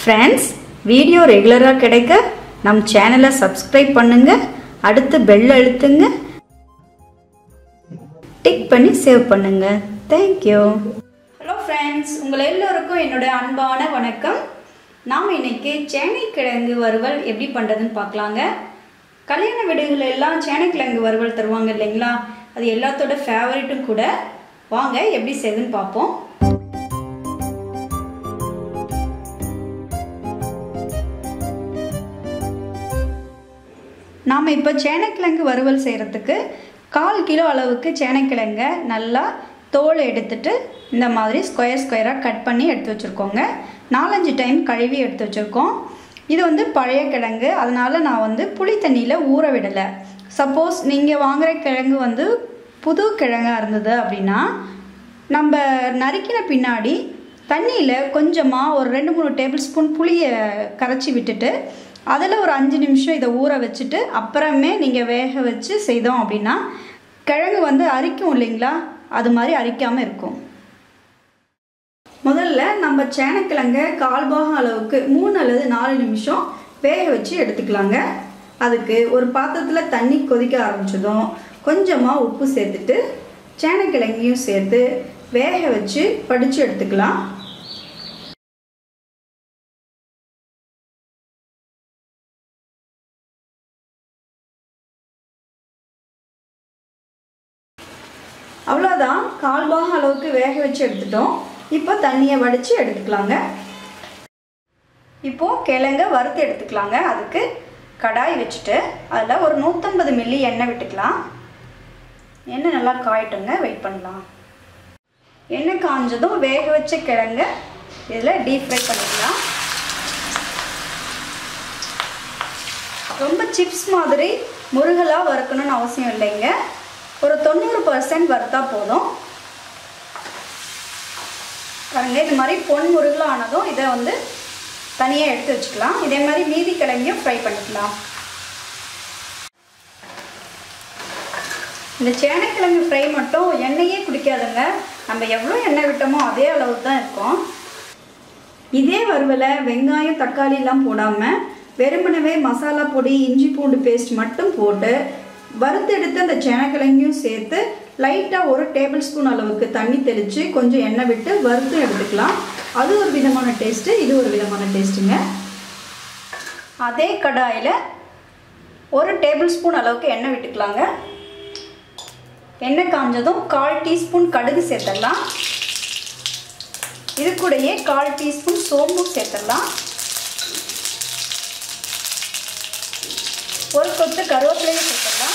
friends video ரெகுலராக கிடைக்க நம் சேனலை சப்ஸ்கிரைப் பண்ணுங்க அடுத்து பெல் அழுத்துங்க டிக் பண்ணி சேவ் பண்ணுங்க தேங்க்யூ ஹலோ ஃப்ரெண்ட்ஸ் உங்கள் எல்லோருக்கும் என்னோட அன்பான வணக்கம் நாம் இன்னைக்கு சேனைக்கிழங்கு வறுவல் எப்படி பண்ணுறதுன்னு பார்க்கலாங்க கல்யாண வீடுகள் எல்லாம் சேனைக்கிழங்கு வறுவல் தருவாங்க இல்லைங்களா அது எல்லாத்தோட ஃபேவரட்டும் கூட வாங்க எப்படி செய்யுதுன்னு பார்ப்போம் நாம் இப்போ சேனைக்கிழங்கு வறுவல் செய்கிறதுக்கு கால் கிலோ அளவுக்கு சேனைக்கிழங்க நல்லா தோல் எடுத்துட்டு இந்த மாதிரி ஸ்கொயர் ஸ்கொயராக கட் பண்ணி எடுத்து வச்சுருக்கோங்க நாலஞ்சு டைம் கழுவி எடுத்து வச்சுருக்கோம் இது வந்து பழைய கிழங்கு அதனால் நான் வந்து புளி தண்ணியில் ஊற விடலை சப்போஸ் நீங்கள் வாங்குகிற கிழங்கு வந்து புது கிழங்காக இருந்தது அப்படின்னா நம்ம நறுக்கின பின்னாடி தண்ணியில் கொஞ்சமாக ஒரு ரெண்டு மூணு டேபிள் ஸ்பூன் புளியை கரைச்சி விட்டுட்டு அதில் ஒரு அஞ்சு நிமிஷம் இதை ஊற வச்சுட்டு அப்புறமே நீங்கள் வேக வச்சு செய்தோம் அப்படின்னா கிழங்கு வந்து அரிக்கும் இல்லைங்களா அது மாதிரி அரிக்காமல் இருக்கும் முதல்ல நம்ம சேனக்கிழங்க கால்பாகம் அளவுக்கு மூணு அல்லது நாலு நிமிஷம் வேக வச்சு எடுத்துக்கலாங்க அதுக்கு ஒரு பாத்திரத்தில் தண்ணி கொதிக்க ஆரம்பிச்சதும் கொஞ்சமாக உப்பு சேர்த்துட்டு சேனக்கிழங்கையும் சேர்த்து வேக வச்சு படித்து எடுத்துக்கலாம் அவ்வளோதான் கால் பாகம் அளவுக்கு வேக வச்சு எடுத்துட்டோம் இப்போ தண்ணியை வடித்து எடுத்துக்கலாங்க இப்போது கிழங்க வறுத்து எடுத்துக்கலாங்க அதுக்கு கடாய் வச்சுட்டு அதில் ஒரு நூற்றம்பது மில்லி எண்ணெய் விட்டுக்கலாம் எண்ணெய் நல்லா காயட்டுங்க வெயிட் பண்ணலாம் எண்ணெய் காஞ்சதும் வேக வச்ச கிழங்க இதில் டீப் ஃப்ரை பண்ணிக்கலாம் ரொம்ப சிப்ஸ் மாதிரி முருகலாக வறுக்கணும்னு அவசியம் இல்லைங்க ஒரு தொண்ணூறு பர்சன்ட் வறுத்தா போதும் பாருங்க இது மாதிரி பொன் முருகலாக ஆனதும் இதை வந்து தனியாக எடுத்து வச்சுக்கலாம் இதே மாதிரி மீதி கிழங்கையும் ஃப்ரை பண்ணிக்கலாம் இந்த சேனக்கிழங்கு ஃப்ரை மட்டும் எண்ணெயே குடிக்காதுங்க நம்ம எவ்வளோ எண்ணெய் விட்டோமோ அதே அளவு தான் இருக்கும் இதே வறுவலை வெங்காயம் தக்காளிலாம் போடாமல் வெறுமனவே மசாலா பொடி இஞ்சி பூண்டு பேஸ்ட் மட்டும் போட்டு வறுத்தெடுத்து அந்த சேனக்கிழங்கையும் சேர்த்து லைட்டாக ஒரு டேபிள் ஸ்பூன் அளவுக்கு தண்ணி தெளித்து கொஞ்சம் எண்ணெய் விட்டு வறுத்து எடுத்துக்கலாம் அது ஒரு விதமான டேஸ்ட்டு இது ஒரு விதமான டேஸ்ட்டுங்க அதே கடாயில் ஒரு டேபிள் ஸ்பூன் அளவுக்கு எண்ணெய் விட்டுக்கலாங்க எண்ணெய் காஞ்சதும் கால் டீஸ்பூன் கடுகு சேர்த்துடலாம் இது கூடயே கால் டீஸ்பூன் சோம்பும் சேர்த்துடலாம் ஒரு கொத்து கருவேப்பிலையும் சேர்த்துடலாம்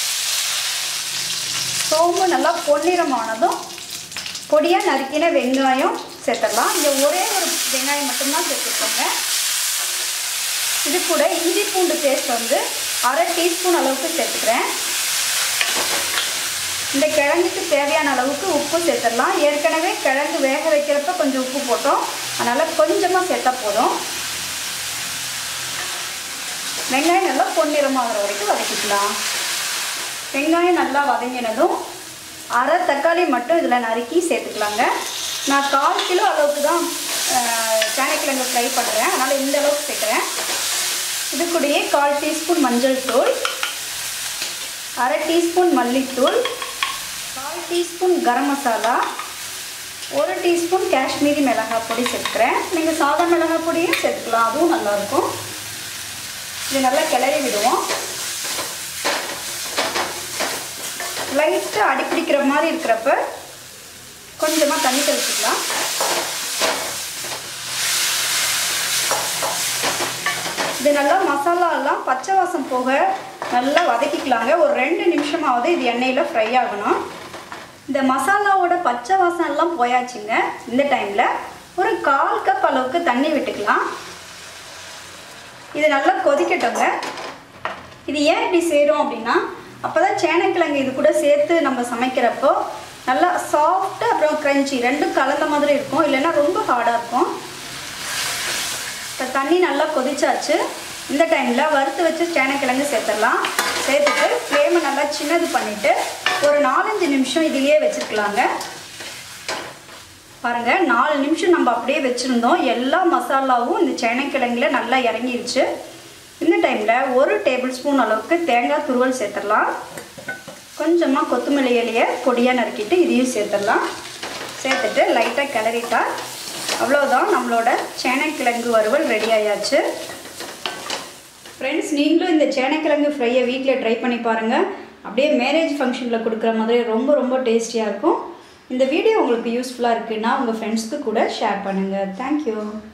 சோம்பு நல்லா பொன்னிறமானதும் பொடியாக நறுக்கின வெங்காயம் சேர்த்துடலாம் இங்கே ஒரே ஒரு வெங்காயம் மட்டும்தான் சேர்த்துக்கோங்க இது கூட இஞ்சி பூண்டு பேஸ்ட் வந்து அரை டீஸ்பூன் அளவுக்கு சேர்த்துக்கிறேன் இந்த கிழங்குக்கு தேவையான அளவுக்கு உப்பு சேர்த்துடலாம் ஏற்கனவே கிழங்கு வேக வைக்கிறப்ப கொஞ்சம் உப்பு போட்டோம் அதனால் கொஞ்சமாக சேர்த்தா போதும் வெங்காயம் நல்லா பொன்னிறமாகிற வரைக்கும் வதக்கிக்கலாம் வெங்காயம் நல்லா வதங்கினதும் அரை தக்காளி மட்டும் இதில் நறுக்கி சேர்த்துக்கலாங்க நான் கால் கிலோ அளவுக்கு தான் சேனைக்கிழங்கு ஃப்ரை பண்ணுறேன் அதனால் இந்த அளவுக்கு சேர்க்குறேன் இது கூடயே கால் டீஸ்பூன் மஞ்சள் தூள் அரை டீஸ்பூன் மல்லித்தூள் கால் டீஸ்பூன் கரம் மசாலா ஒரு டீஸ்பூன் காஷ்மீரி மிளகாய் பொடி சேர்த்துக்கிறேன் நீங்கள் சாதா மிளகாய் பொடியும் சேர்த்துக்கலாம் அதுவும் நல்லாயிருக்கும் இது நல்லா கிளறி விடுவோம் லைட்டாக அடிப்பிடிக்கிற மாதிரி இருக்கிறப்ப கொஞ்சமாக தண்ணி தெளிச்சிக்கலாம் இது நல்லா மசாலாலாம் பச்சை வாசம் போக நல்லா வதக்கிக்கலாங்க ஒரு ரெண்டு நிமிஷமாவது இது எண்ணெயில் ஃப்ரை ஆகணும் இந்த மசாலாவோட பச்சை வாசம் எல்லாம் போயாச்சுங்க இந்த டைமில் ஒரு கால் கப் அளவுக்கு தண்ணி விட்டுக்கலாம் இது நல்லா கொதிக்கட்டுங்க இது ஏன் இப்படி செய்கிறோம் அப்படின்னா அப்போ தான் சேனக்கிழங்கு இது கூட சேர்த்து நம்ம சமைக்கிறப்போ நல்லா சாஃப்ட்டு அப்புறம் க்ரன்ச்சி ரெண்டும் கலந்த மாதிரி இருக்கும் இல்லைன்னா ரொம்ப ஹார்டாக இருக்கும் இப்போ தண்ணி நல்லா கொதிச்சாச்சு இந்த டைமில் வறுத்து வச்சு சேனக்கிழங்கு சேர்த்துடலாம் சேர்த்துட்டு ஃப்ளேமை நல்லா சின்னது பண்ணிவிட்டு ஒரு நாலஞ்சு நிமிஷம் இதையே வச்சுருக்கலாங்க பாருங்கள் நாலு நிமிஷம் நம்ம அப்படியே வச்சுருந்தோம் எல்லா மசாலாவும் இந்த சேனைக்கிழங்குல நல்லா இறங்கிருச்சு இந்த டைமில் ஒரு டேபிள் ஸ்பூன் அளவுக்கு தேங்காய் துருவல் சேர்த்துடலாம் கொஞ்சமாக கொத்தமல்லி இலையை பொடியாக நறுக்கிட்டு இதையும் சேர்த்துடலாம் சேர்த்துட்டு லைட்டாக கிளறிட்டா அவ்வளோதான் நம்மளோட சேனைக்கிழங்கு வறுவல் ரெடி ஆயாச்சு ஃப்ரெண்ட்ஸ் நீங்களும் இந்த சேனைக்கிழங்கு ஃப்ரையை வீட்டில் ட்ரை பண்ணி பாருங்கள் அப்படியே மேரேஜ் ஃபங்க்ஷனில் கொடுக்குற மாதிரி ரொம்ப ரொம்ப டேஸ்டியாக இருக்கும் இந்த வீடியோ உங்களுக்கு யூஸ்ஃபுல்லாக இருக்குன்னா உங்கள் ஃப்ரெண்ட்ஸ்க்கு கூட ஷேர் பண்ணுங்கள் தேங்க்யூ